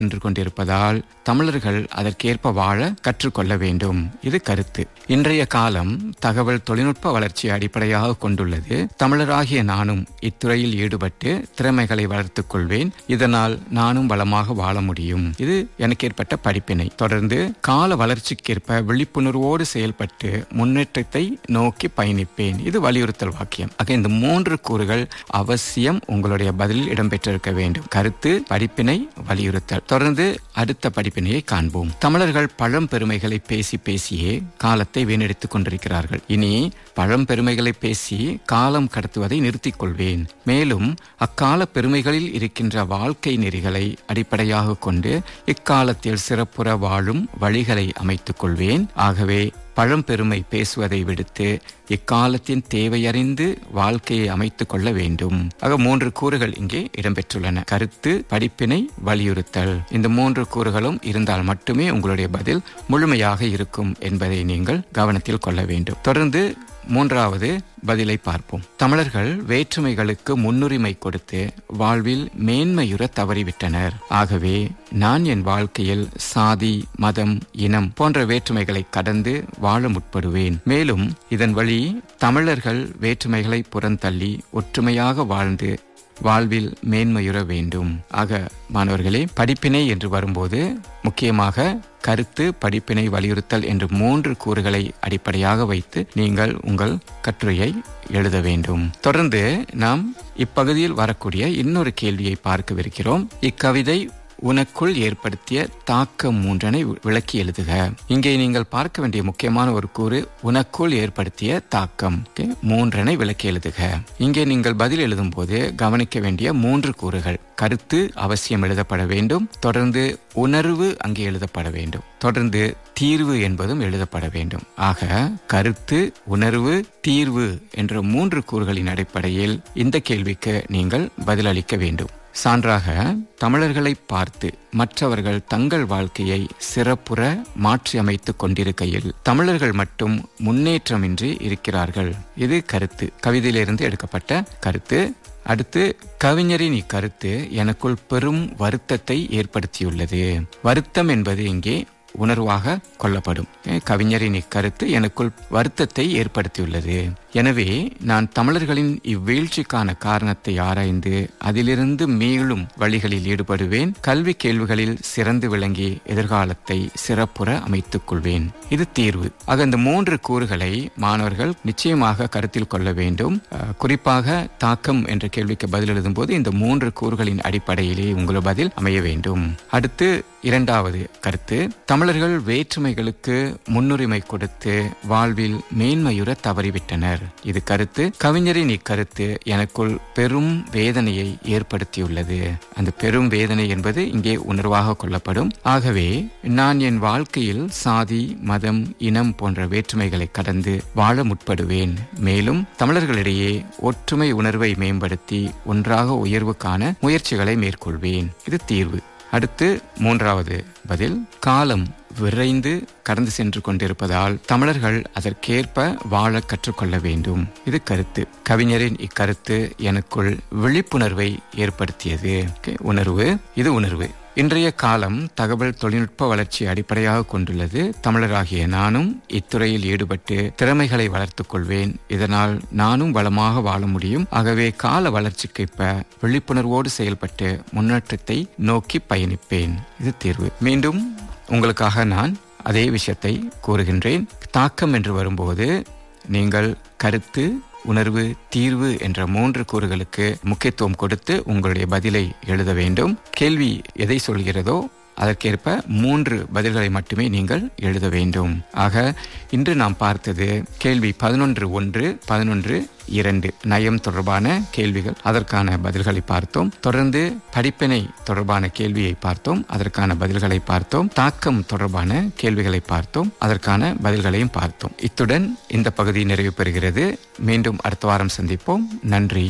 நின்று கொண்டிருப்பதால் தமிழர்கள் அதற்கேற்ப வாழ கற்றுக்கொள்ள வேண்டும் இது கருத்து இன்றைய காலம் தகவல் தொழில்நுட்ப வளர்ச்சியை அடிப்படையாக கொண்டுள்ளது தமிழராகிய நானும் இத்துறையில் ஈடுபட்டு திறமைகளை வளர்த்துக் கொள்வேன் இதனால் நானும் வளமாக வாழ முடியும் இது எனக்கு ஏற்பட்ட படிப்பினை தொடர்ந்து கால வளர்ச்சிக்கேற்ப விழிப்புணர்வோடு செயல்பட்டு முன்னேற்றத்தை நோக்கி பயணிப்பேன் இது வலியுறுத்தல் வாக்கியம் ஆக இந்த மூன்று கூறுகள் அவசியம் உங்களுடைய பதிலில் இடம்பெற்றிருக்க வேண்டும் கருத்து படிப்பினை வலியுறுத்தல் தொடர்ந்து அடுத்த படிப்பினையை காண்போம் தமிழர்கள் பழம் பெருமைகளை பேசி பேசியே காலத்தை வீணடித்துக் கொண்டிருக்கிறார்கள் இனி பழம் பெருமைகளை பேசி காலம் கடத்துவதை நிறுத்திக் கொள்வேன் மேலும் அக்கால பெருமைகளில் இருக்கின்ற வாழ்க்கை நெறிகளை அடிப்படையாக கொண்டு இக்காலத்தில் சிறப்புற வாழும் வழிகளை அமைத்துக் கொள்வேன் ஆகவே பழம்பெருமை பேசுவதை விடுத்து இக்காலத்தின் தேவையறிந்து வாழ்க்கையை அமைத்துக் கொள்ள வேண்டும் ஆக மூன்று கூறுகள் இங்கே இடம்பெற்றுள்ளன கருத்து படிப்பினை வலியுறுத்தல் இந்த மூன்று கூறுகளும் இருந்தால் மட்டுமே உங்களுடைய பதில் முழுமையாக இருக்கும் என்பதை நீங்கள் கவனத்தில் கொள்ள வேண்டும் தொடர்ந்து மூன்றாவது பதிலை பார்ப்போம் தமிழர்கள் வேற்றுமைகளுக்கு முன்னுரிமை கொடுத்து வாழ்வில் மேன்மையுற தவறிவிட்டனர் ஆகவே நான் என் வாழ்க்கையில் சாதி மதம் இனம் போன்ற வேற்றுமைகளை கடந்து வாழ முற்படுவேன் மேலும் இதன் வழி தமிழர்கள் வேற்றுமைகளை புறந்தள்ளி ஒற்றுமையாக வாழ்ந்து வாழ்வில் மேன்மையுற வேண்டும் ஆக மாணவர்களே படிப்பினை என்று வரும்போது முக்கியமாக கருத்து படிப்பினை வலியுறுத்தல் என்று மூன்று கூறுகளை அடிப்படையாக வைத்து நீங்கள் உங்கள் கட்டுரையை எழுத வேண்டும் தொடர்ந்து நாம் இப்பகுதியில் வரக்கூடிய இன்னொரு கேள்வியை பார்க்கவிருக்கிறோம் இக்கவிதை உனக்குள் ஏற்படுத்திய தாக்கம் மூன்றனை விளக்கி எழுதுக இங்கே நீங்கள் பார்க்க வேண்டிய முக்கியமான ஒரு கூறு உனக்குள் ஏற்படுத்திய தாக்கம் மூன்றனை விளக்கி எழுதுக இங்கே நீங்கள் பதில் எழுதும் போது கவனிக்க வேண்டிய மூன்று கூறுகள் கருத்து அவசியம் எழுதப்பட வேண்டும் தொடர்ந்து உணர்வு அங்கே எழுதப்பட வேண்டும் தொடர்ந்து தீர்வு என்பதும் எழுதப்பட வேண்டும் ஆக கருத்து உணர்வு தீர்வு என்ற மூன்று கூறுகளின் அடிப்படையில் இந்த கேள்விக்கு நீங்கள் பதிலளிக்க வேண்டும் சான்றாக தமிழர்களை பார்த்து மற்றவர்கள் தங்கள் வாழ்க்கையை சிறப்புற மாற்றி அமைத்துக் கொண்டிருக்கையில் தமிழர்கள் மட்டும் முன்னேற்றமின்றி இருக்கிறார்கள் இது கருத்து கவிதையிலிருந்து எடுக்கப்பட்ட கருத்து அடுத்து கவிஞரின் இக்கருத்து எனக்குள் பெரும் வருத்தத்தை ஏற்படுத்தியுள்ளது வருத்தம் என்பது இங்கே உணர்வாக கொள்ளப்படும் கவிஞரின் இக்கருத்து எனக்குள் வருத்தத்தை ஏற்படுத்தியுள்ளது எனவே நான் தமிழர்களின் இவ்வீழ்ச்சிக்கான காரணத்தை ஆராய்ந்து அதிலிருந்து மீளும் வழிகளில் ஈடுபடுவேன் கல்வி கேள்விகளில் சிறந்து விளங்கி எதிர்காலத்தை சிறப்புற அமைத்துக் கொள்வேன் இது தீர்வு ஆக இந்த மூன்று கூறுகளை மாணவர்கள் நிச்சயமாக கருத்தில் கொள்ள வேண்டும் குறிப்பாக தாக்கம் என்ற கேள்விக்கு பதில் எழுதும் போது இந்த மூன்று கூறுகளின் அடிப்படையிலே உங்கள் பதில் அமைய வேண்டும் அடுத்து இரண்டாவது கருத்து தமிழர்கள் வேற்றுமைகளுக்கு முன்னுரிமை கொடுத்து வாழ்வில் மேன்மையுற தவறிவிட்டனர் இது கருத்து கவிஞரின் இக்கருத்து எனக்குள் பெரும் வேதனையை ஏற்படுத்தியுள்ளது அந்த பெரும் வேதனை என்பது இங்கே உணர்வாக கொள்ளப்படும் ஆகவே நான் என் வாழ்க்கையில் சாதி மதம் இனம் போன்ற வேற்றுமைகளை கடந்து வாழ முற்படுவேன் மேலும் தமிழர்களிடையே ஒற்றுமை உணர்வை மேம்படுத்தி ஒன்றாக உயர்வுக்கான முயற்சிகளை மேற்கொள்வேன் இது தீர்வு அடுத்து மூன்றாவது பதில் காலம் விரைந்து கடந்து சென்று கொண்டிருப்பதால் தமிழர்கள் அதற்கேற்ப வாழ கற்றுக்கொள்ள வேண்டும் இது கருத்து கவிஞரின் இக்கருத்து எனக்குள் விழிப்புணர்வை ஏற்படுத்தியது உணர்வு இது உணர்வு இன்றைய காலம் தகவல் தொழில்நுட்ப வளர்ச்சி அடிப்படையாக கொண்டுள்ளது தமிழராகிய நானும் இத்துறையில் ஈடுபட்டு திறமைகளை வளர்த்துக் கொள்வேன் இதனால் நானும் வளமாக வாழ முடியும் ஆகவே கால வளர்ச்சிக்கேற்ப விழிப்புணர்வோடு செயல்பட்டு முன்னேற்றத்தை நோக்கி பயணிப்பேன் இது தீர்வு மீண்டும் உங்களுக்காக நான் அதே விஷயத்தை கூறுகின்றேன் தாக்கம் என்று வரும்போது நீங்கள் கருத்து உணர்வு தீர்வு என்ற மூன்று கூறுகளுக்கு முக்கியத்துவம் கொடுத்து உங்களுடைய பதிலை எழுத வேண்டும் கேள்வி எதை சொல்கிறதோ அதற்கேற்ப மூன்று பதில்களை மட்டுமே நீங்கள் எழுத வேண்டும் ஆக இன்று நாம் பார்த்தது கேள்வி பதினொன்று ஒன்று பதினொன்று இரண்டு நயம் தொடர்பான கேள்விகள் அதற்கான பதில்களை பார்த்தோம் தொடர்ந்து படிப்பினை தொடர்பான கேள்வியை பார்த்தோம் அதற்கான பதில்களை பார்த்தோம் தாக்கம் தொடர்பான கேள்விகளை பார்த்தோம் அதற்கான பதில்களையும் பார்த்தோம் இத்துடன் இந்த பகுதி நிறைவு பெறுகிறது மீண்டும் அடுத்த வாரம் சந்திப்போம் நன்றி